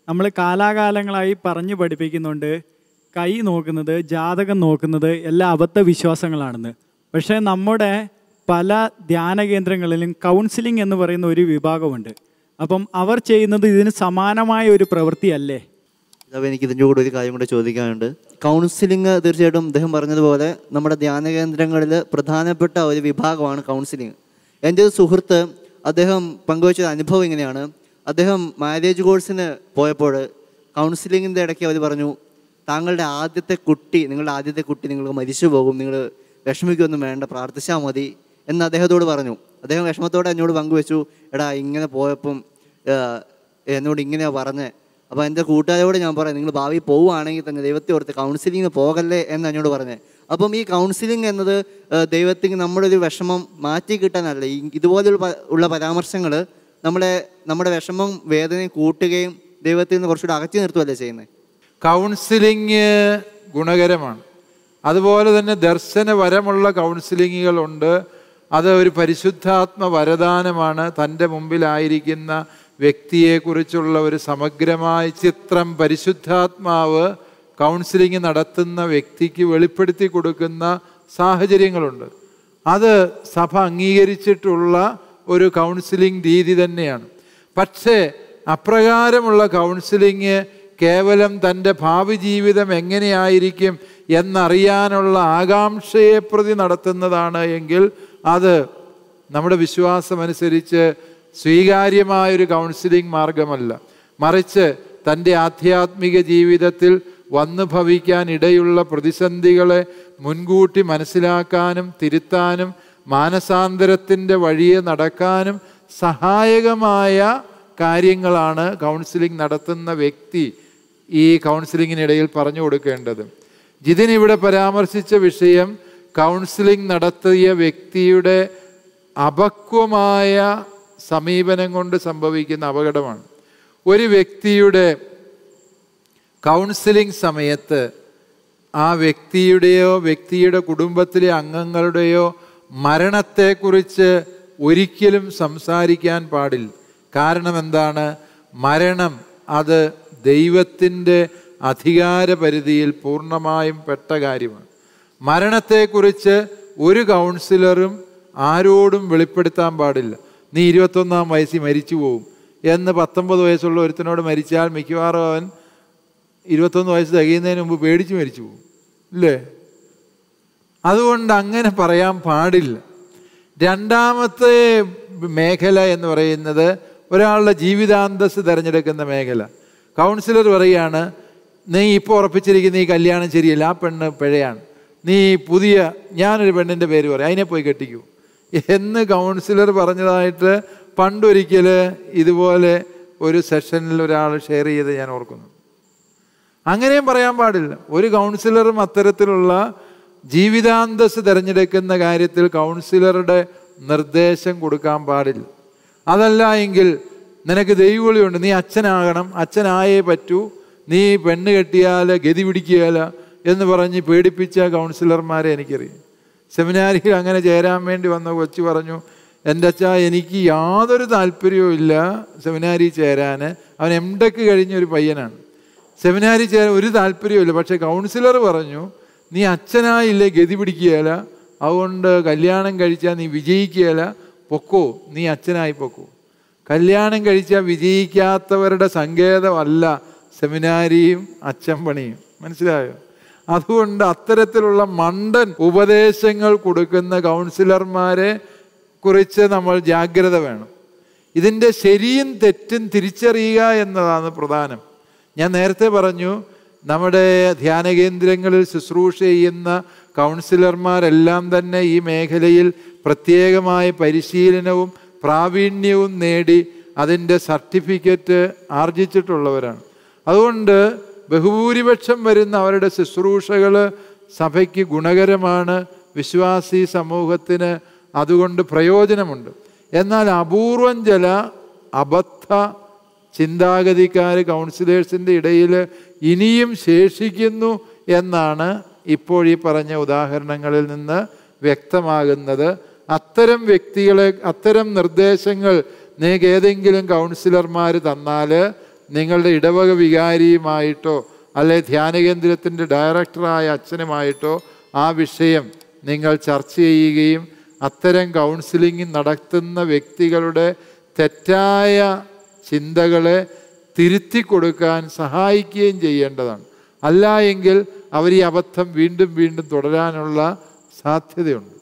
നമ്മൾ കാലാകാലങ്ങളായി പറഞ്ഞു പഠിപ്പിക്കുന്നുണ്ട് കൈ നോക്കുന്നത് ജാതകം നോക്കുന്നത് എല്ലാ അബദ്ധ വിശ്വാസങ്ങളാണെന്ന് പക്ഷേ നമ്മുടെ പല ധ്യാന കേന്ദ്രങ്ങളിലും കൗൺസിലിംഗ് എന്ന് പറയുന്ന ഒരു വിഭാഗമുണ്ട് അപ്പം അവർ ചെയ്യുന്നത് ഇതിന് സമാനമായ ഒരു പ്രവൃത്തിയല്ലേ അപ്പോൾ എനിക്ക് ഇതിൻ്റെ കൂടെ ഒരു കാര്യം കൂടെ ചോദിക്കാനുണ്ട് കൗൺസിലിംഗ് തീർച്ചയായിട്ടും അദ്ദേഹം പറഞ്ഞതുപോലെ നമ്മുടെ ധ്യാന കേന്ദ്രങ്ങളിൽ പ്രധാനപ്പെട്ട ഒരു വിഭാഗമാണ് കൗൺസിലിംഗ് എൻ്റെ ഒരു സുഹൃത്ത് അദ്ദേഹം പങ്കുവച്ച ഒരു അനുഭവം ഇങ്ങനെയാണ് അദ്ദേഹം മാരേജ് കോഴ്സിന് പോയപ്പോൾ കൗൺസിലിങ്ങിൻ്റെ ഇടയ്ക്ക് അവർ പറഞ്ഞു താങ്കളുടെ ആദ്യത്തെ കുട്ടി നിങ്ങളുടെ ആദ്യത്തെ കുട്ടി നിങ്ങൾക്ക് മരിച്ചു പോകും നിങ്ങൾ വിഷമിക്കൊന്നും വേണ്ട പ്രാർത്ഥിച്ചാൽ മതി എന്ന് അദ്ദേഹത്തോട് പറഞ്ഞു അദ്ദേഹം വിഷമത്തോടെ എന്നോട് പങ്കുവെച്ചു എടാ ഇങ്ങനെ പോയപ്പം ഏഹ്, എന്നോട് ഇങ്ങനെയാ പറഞ്ഞേ അപ്പോൾ എൻ്റെ കൂട്ടുകാരോട് ഞാൻ പറയാം നിങ്ങൾ ഭാവി പോവുകയാണെങ്കിൽ തന്നെ ദൈവത്തെ ഓർത്ത് കൗൺസിലിങ്ങിന് പോകല്ലേ എന്ന് എന്നോട് പറഞ്ഞേ അപ്പം ഈ കൗൺസിലിംഗ് എന്നത് ഏഹ്, ദൈവത്തിന് നമ്മുടെ ഒരു വിഷമം മാറ്റി കിട്ടാനല്ല ഈ ഇതുപോലുള്ള പ- ഉള്ള പരാമർശങ്ങൾ നമ്മളെ നമ്മുടെ വിഷമം വേദനയും കൂട്ടുകയും ദൈവത്തിൽ നിന്ന് കുറച്ചുകൂടെ അകറ്റി നിർത്തുകയല്ലേ ചെയ്യുന്നത് കൗൺസിലിംഗ് ഗുണകരമാണ് അതുപോലെ തന്നെ ദർശനവരമുള്ള കൗൺസിലിങ്ങുകളുണ്ട് അത് ഒരു പരിശുദ്ധാത്മ വരദാനമാണ് തൻ്റെ മുമ്പിലായിരിക്കുന്ന വ്യക്തിയെക്കുറിച്ചുള്ള ഒരു സമഗ്രമായ ചിത്രം പരിശുദ്ധാത്മാവ് കൗൺസിലിംഗ് നടത്തുന്ന വ്യക്തിക്ക് വെളിപ്പെടുത്തി കൊടുക്കുന്ന സാഹചര്യങ്ങളുണ്ട് അത് സഭ അംഗീകരിച്ചിട്ടുള്ള ഒരു കൗൺസിലിംഗ് രീതി തന്നെയാണ് പക്ഷേ അപ്രകാരമുള്ള കൗൺസിലിംഗ് കേവലം തൻ്റെ ഭാവി ജീവിതം എങ്ങനെയായിരിക്കും എന്നറിയാനുള്ള ആകാംക്ഷയെ പ്രതി നടത്തുന്നതാണ് എങ്കിൽ അത് നമ്മുടെ വിശ്വാസമനുസരിച്ച് സ്വീകാര്യമായൊരു കൗൺസിലിംഗ് മാർഗമല്ല മറിച്ച് തൻ്റെ ആധ്യാത്മിക ജീവിതത്തിൽ വന്നു ഭവിക്കാൻ ഇടയുള്ള പ്രതിസന്ധികളെ മുൻകൂട്ടി മനസ്സിലാക്കാനും തിരുത്താനും മാനസാന്തരത്തിൻ്റെ വഴിയെ നടക്കാനും സഹായകമായ കാര്യങ്ങളാണ് കൗൺസിലിംഗ് നടത്തുന്ന വ്യക്തി ഈ കൗൺസിലിങ്ങിനിടയിൽ പറഞ്ഞു കൊടുക്കേണ്ടത് ജിതിൻ ഇവിടെ പരാമർശിച്ച വിഷയം കൗൺസിലിംഗ് നടത്തിയ വ്യക്തിയുടെ അപക്വമായ സമീപനം കൊണ്ട് സംഭവിക്കുന്ന അപകടമാണ് ഒരു വ്യക്തിയുടെ കൗൺസിലിംഗ് സമയത്ത് ആ വ്യക്തിയുടെയോ വ്യക്തിയുടെ കുടുംബത്തിലെ അംഗങ്ങളുടെയോ മരണത്തെക്കുറിച്ച് ഒരിക്കലും സംസാരിക്കാൻ പാടില്ല കാരണം എന്താണ് മരണം അത് ദൈവത്തിൻ്റെ അധികാര പരിധിയിൽ പൂർണ്ണമായും പെട്ട കാര്യമാണ് മരണത്തെക്കുറിച്ച് ഒരു കൗൺസിലറും ആരോടും വെളിപ്പെടുത്താൻ പാടില്ല നീ ഇരുപത്തൊന്നാം വയസ്സിൽ മരിച്ചു പോകും എന്ന് പത്തൊമ്പത് വയസ്സുള്ള ഒരുത്തനോട് മരിച്ചാൽ മിക്കവാറും അവൻ ഇരുപത്തൊന്ന് വയസ്സ് തികയുന്നതിന് മുമ്പ് പേടിച്ച് മരിച്ചു പോകും ഇല്ലേ അതുകൊണ്ട് അങ്ങനെ പറയാൻ പാടില്ല രണ്ടാമത്തെ മേഖല എന്ന് പറയുന്നത് ഒരാളുടെ ജീവിതാന്തസ് തിരഞ്ഞെടുക്കുന്ന മേഖല കൗൺസിലർ പറയുകയാണ് നീ ഇപ്പോൾ ഉറപ്പിച്ചിരിക്കുന്ന ഈ കല്യാണം ശരിയല്ല ആ പെണ്ണ് പിഴയാണ് നീ പുതിയ ഞാനൊരു പെണ്ണിൻ്റെ പേര് പറയാം അതിനെ പോയി കെട്ടിക്കൂ എന്ന് കൗൺസിലർ പറഞ്ഞതായിട്ട് പണ്ടൊരിക്കൽ ഇതുപോലെ ഒരു സെഷനിൽ ഒരാൾ ഷെയർ ചെയ്ത് ഞാൻ ഓർക്കുന്നു അങ്ങനെയും പറയാൻ പാടില്ല ഒരു കൗൺസിലറും അത്തരത്തിലുള്ള ജീവിതാന്തസ് തിരഞ്ഞെടുക്കുന്ന കാര്യത്തിൽ കൗൺസിലറുടെ നിർദ്ദേശം കൊടുക്കാൻ പാടില്ല അതല്ല എങ്കിൽ നിനക്ക് ദൈവവിളിയുണ്ട് നീ അച്ഛനാകണം അച്ഛനായേ പറ്റൂ നീ പെണ്ണ് കെട്ടിയാൽ ഗതി പിടിക്കുകയില്ല എന്ന് പറഞ്ഞ് പേടിപ്പിച്ച കൗൺസിലർമാരെ എനിക്കറിയാം സെമിനാരിയിൽ അങ്ങനെ ചേരാൻ വേണ്ടി വന്ന കൊച്ചു പറഞ്ഞു എൻ്റെ അച്ഛാ എനിക്ക് യാതൊരു താല്പര്യവും ഇല്ല സെമിനാരി ചേരാൻ അവൻ എം ടെക്ക് കഴിഞ്ഞൊരു പയ്യനാണ് സെമിനാരി ചേരാൻ ഒരു താല്പര്യവുമില്ല പക്ഷേ കൗൺസിലർ പറഞ്ഞു നീ അച്ഛനായില്ലേ ഗതി പിടിക്കുകയില്ല അതുകൊണ്ട് കല്യാണം കഴിച്ചാൽ നീ വിജയിക്കുകയില്ല പൊക്കോ നീ അച്ഛനായി പൊക്കോ കല്യാണം കഴിച്ചാൽ വിജയിക്കാത്തവരുടെ സങ്കേതമല്ല സെമിനാരിയും അച്ഛൻ പണിയും മനസ്സിലായോ അതുകൊണ്ട് അത്തരത്തിലുള്ള മണ്ടൻ ഉപദേശങ്ങൾ കൊടുക്കുന്ന കൗൺസിലർമാരെ കുറിച്ച് നമ്മൾ ജാഗ്രത വേണം ഇതിൻ്റെ ശരിയും തെറ്റും തിരിച്ചറിയുക എന്നതാണ് പ്രധാനം ഞാൻ നേരത്തെ പറഞ്ഞു നമ്മുടെ ധ്യാന കേന്ദ്രങ്ങളിൽ ശുശ്രൂഷ ചെയ്യുന്ന കൗൺസിലർമാരെല്ലാം തന്നെ ഈ മേഖലയിൽ പ്രത്യേകമായ പരിശീലനവും പ്രാവീണ്യവും നേടി അതിൻ്റെ സർട്ടിഫിക്കറ്റ് ആർജിച്ചിട്ടുള്ളവരാണ് അതുകൊണ്ട് ബഹുഭൂരിപക്ഷം വരുന്ന അവരുടെ ശുശ്രൂഷകൾ സഭയ്ക്ക് ഗുണകരമാണ് വിശ്വാസി സമൂഹത്തിന് അതുകൊണ്ട് പ്രയോജനമുണ്ട് എന്നാൽ അപൂർവം ചില അബദ്ധ ചിന്താഗതിക്കാർ കൗൺസിലേഴ്സിൻ്റെ ഇടയിൽ ഇനിയും ശേഷിക്കുന്നു എന്നാണ് ഇപ്പോൾ ഈ പറഞ്ഞ ഉദാഹരണങ്ങളിൽ നിന്ന് വ്യക്തമാകുന്നത് അത്തരം വ്യക്തികളെ അത്തരം നിർദ്ദേശങ്ങൾ നിങ്ങൾക്ക് ഏതെങ്കിലും കൗൺസിലർമാർ തന്നാൽ നിങ്ങളുടെ ഇടവക വികാരിയുമായിട്ടോ അല്ലെ ധ്യാനകേന്ദ്രത്തിൻ്റെ ഡയറക്ടറായ അച്ഛനുമായിട്ടോ ആ വിഷയം നിങ്ങൾ ചർച്ച ചെയ്യുകയും അത്തരം കൗൺസിലിംഗ് നടത്തുന്ന വ്യക്തികളുടെ തെറ്റായ ചിന്തകളെ തിരുത്തി കൊടുക്കാൻ സഹായിക്കുകയും ചെയ്യേണ്ടതാണ് അല്ല എങ്കിൽ അവർ ഈ അബദ്ധം വീണ്ടും വീണ്ടും തുടരാനുള്ള സാധ്യതയുണ്ട്